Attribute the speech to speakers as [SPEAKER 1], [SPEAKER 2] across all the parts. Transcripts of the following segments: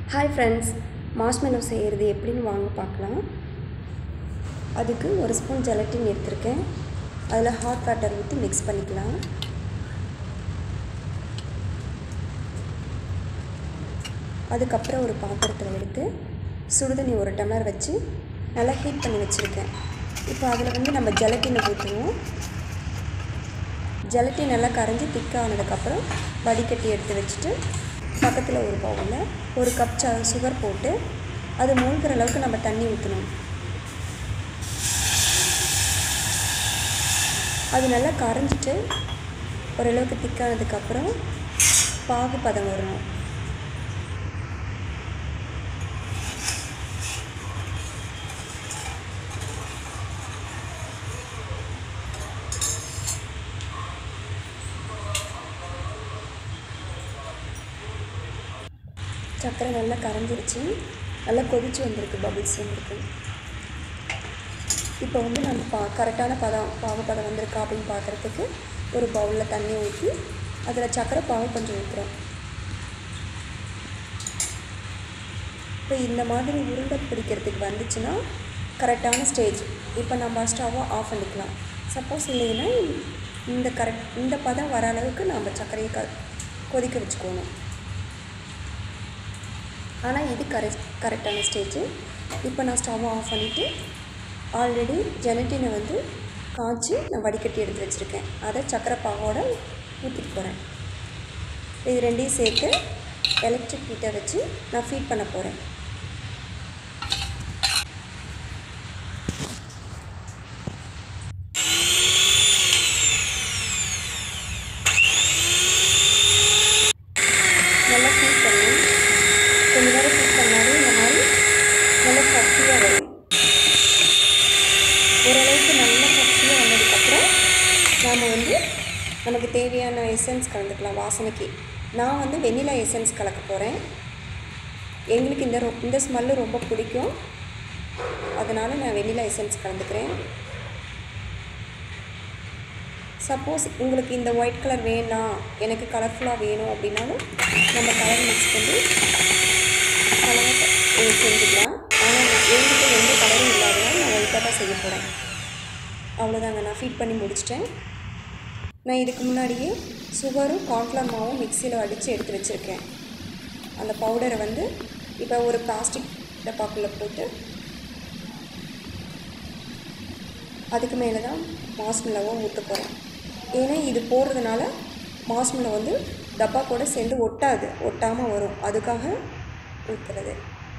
[SPEAKER 1] hi friends marshmallow செய்கிறது எப்படின்னு வாங்க பார்க்கலாம் அதுக்கு ஒரு ஸ்பூன் ஜெலட்டின் எடுத்திருக்கேன் அதில் ஹாட் வாட்டர் ஊற்றி மிக்ஸ் பண்ணிக்கலாம் அதுக்கப்புறம் ஒரு பாத்திரத்தில் எடுத்து சுடுதண்ணி ஒரு டம்ளர் வச்சு நல்லா ஹீட் பண்ணி வச்சுருக்கேன் இப்போ அதில் வந்து நம்ம ஜெலட்டினை ஊற்றுவோம் ஜெலட்டின் நல்லா கரைஞ்சி திக்கானதுக்கப்புறம் வடிகட்டி எடுத்து வச்சுட்டு பக்கத்தில் ஒரு பவுலில் ஒரு கப் ச சுகர் போட்டு அது மூழ்கிற அளவுக்கு நம்ம தண்ணி ஊற்றணும் அது நல்லா கரைஞ்சிட்டு ஓரளவுக்கு திக்கானதுக்கப்புறம் பாகு பதம் வரணும் சர்க்கரை நல்லா கரைஞ்சிருச்சு நல்லா கொதிச்சு வந்திருக்கு பபிள்ஸ் வந்திருக்கு இப்போ வந்து நம்ம பா கரெக்டான பதம் பாகு பதம் வந்திருக்கா அப்படின்னு பார்க்குறதுக்கு ஒரு பவுலில் தண்ணி ஊற்றி அதில் சர்க்கரை பாகு கொஞ்சம் ஊற்றுறோம் இப்போ இந்த மாதிரி உருண்டை பிடிக்கிறதுக்கு வந்துச்சுன்னா கரெக்டான ஸ்டேஜ் இப்போ நம்ம ஸ்டவ்வை ஆஃப் பண்ணிக்கலாம் சப்போஸ் இல்லைன்னா இந்த கரெக்ட் இந்த பதம் வர அளவுக்கு நம்ம சர்க்கரையை க கொதிக்க வச்சுக்கணும் ஆனால் இது கரெக்ட் கரெக்டான ஸ்டேஜு இப்போ நான் ஸ்டவ்வை ஆஃப் பண்ணிவிட்டு ஆல்ரெடி ஜெலட்டினை வந்து காய்ச்சி நான் வடிகட்டி எடுத்து வச்சுருக்கேன் அதை சக்கரை பாகோட ஊற்றிட்டு போகிறேன் இது ரெண்டையும் சேர்த்து எலக்ட்ரிக் ஹீட்டை வச்சு நான் ஃபீட் பண்ண போகிறேன் நல்லா ஹீட் பண்ணணும் கொஞ்ச நேரம் ஹீட் பண்ணாலே இந்த மாதிரி நல்லா சக்தியாக வரும் ஓரளவுக்கு நல்லா சக்தியாக வந்ததுக்கப்புறம் நாம் வந்து நமக்கு தேவையான எசன்ஸ் கலந்துக்கலாம் வாசனைக்கு நான் வந்து வெண்ணிலா எசன்ஸ் கலக்க போகிறேன் எங்களுக்கு இந்த ரொ இந்த ஸ்மெல்லு ரொம்ப பிடிக்கும் அதனால் நான் வெண்ணிலா எசன்ஸ் கலந்துக்கிறேன் சப்போஸ் உங்களுக்கு இந்த ஒயிட் கலர் வேணாம் எனக்கு கலர்ஃபுல்லாக வேணும் அப்படின்னாலும் நம்ம கலர் மிக்ஸ் பண்ணி கலர் செஞ்சுக்கலாம் ஆனால் என்கிட்ட எந்த கலரும் இல்லாதனால நான் ஒயிட்டாக தான் செய்ய போகிறேன் அவ்வளோதாங்க நான் ஃபீட் பண்ணி முடிச்சிட்டேன் நான் இதுக்கு முன்னாடியே சுகரும் கார்ன்ஃப்ளவர் மாவும் மிக்சியில் அடித்து எடுத்து வச்சுருக்கேன் அந்த பவுடரை வந்து இப்போ ஒரு பிளாஸ்டிக் டப்பாக்குள்ளே போட்டு அதுக்கு மேலே தான் மாஸ்மில்லாவும் ஊற்ற போகிறேன் ஏன்னா இது போடுறதுனால மாஸ்மில்லா வந்து டப்பா கூட சேர்ந்து ஒட்டாது ஒட்டாமல் வரும் அதுக்காக ஊற்றுறது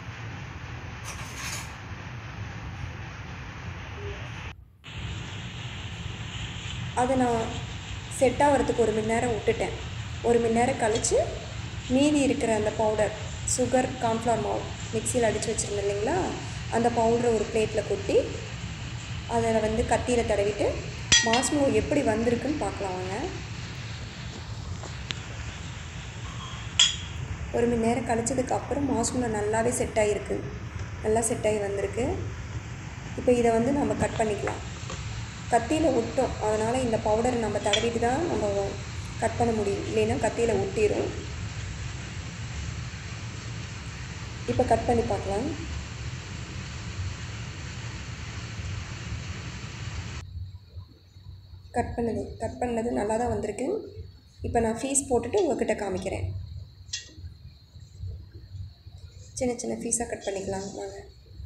[SPEAKER 1] அதை நான் செட் ஆகிறதுக்கு ஒரு மணி நேரம் விட்டுட்டேன் ஒரு மணி நேரம் கழித்து மீதி இருக்கிற அந்த பவுடர் சுகர் கார்ன்ஃப்ளவர் மாவு மிக்சியில் அடித்து வச்சுருந்தேன் இல்லைங்களா அந்த பவுடரை ஒரு பிளேட்டில் கொட்டி அதில் வந்து கத்தியில் தடவிட்டு மாஸ்மோ எப்படி வந்திருக்குன்னு பார்க்கலாம் வாங்க ஒரு மணி நேரம் கழிச்சதுக்கு அப்புறம் மாஸ்மோ நல்லாவே செட் ஆகிருக்கு நல்லா செட் ஆகி வந்திருக்கு இப்போ இதை வந்து நம்ம கட் பண்ணிக்கலாம் கத்தியில் ஒட்டும் அதனால் இந்த பவுடரை நம்ம தடவிட்டு தான் நம்ம கட் பண்ண முடியும் இல்லைன்னா கத்தியில் ஒட்டிடும் இப்போ கட் பண்ணி பார்க்கலாம் கட் பண்ணது கட் பண்ணது நல்லா தான் வந்திருக்கு இப்போ நான் ஃபீஸ் போட்டுட்டு உங்கள்கிட்ட காமிக்கிறேன் சின்ன சின்ன ஃபீஸாக கட் பண்ணிக்கலாம் வாங்க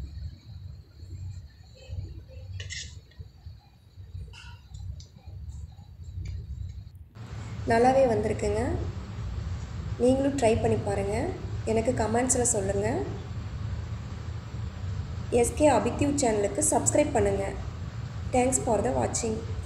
[SPEAKER 1] நல்லாவே வந்திருக்குங்க நீங்களும் ட்ரை பண்ணி பாருங்கள் எனக்கு கமெண்ட்ஸில் சொல்லுங்கள் எஸ்கே அபித்யூ சேனலுக்கு சப்ஸ்கிரைப் பண்ணுங்கள் தேங்க்ஸ் ஃபார் த வாட்சிங்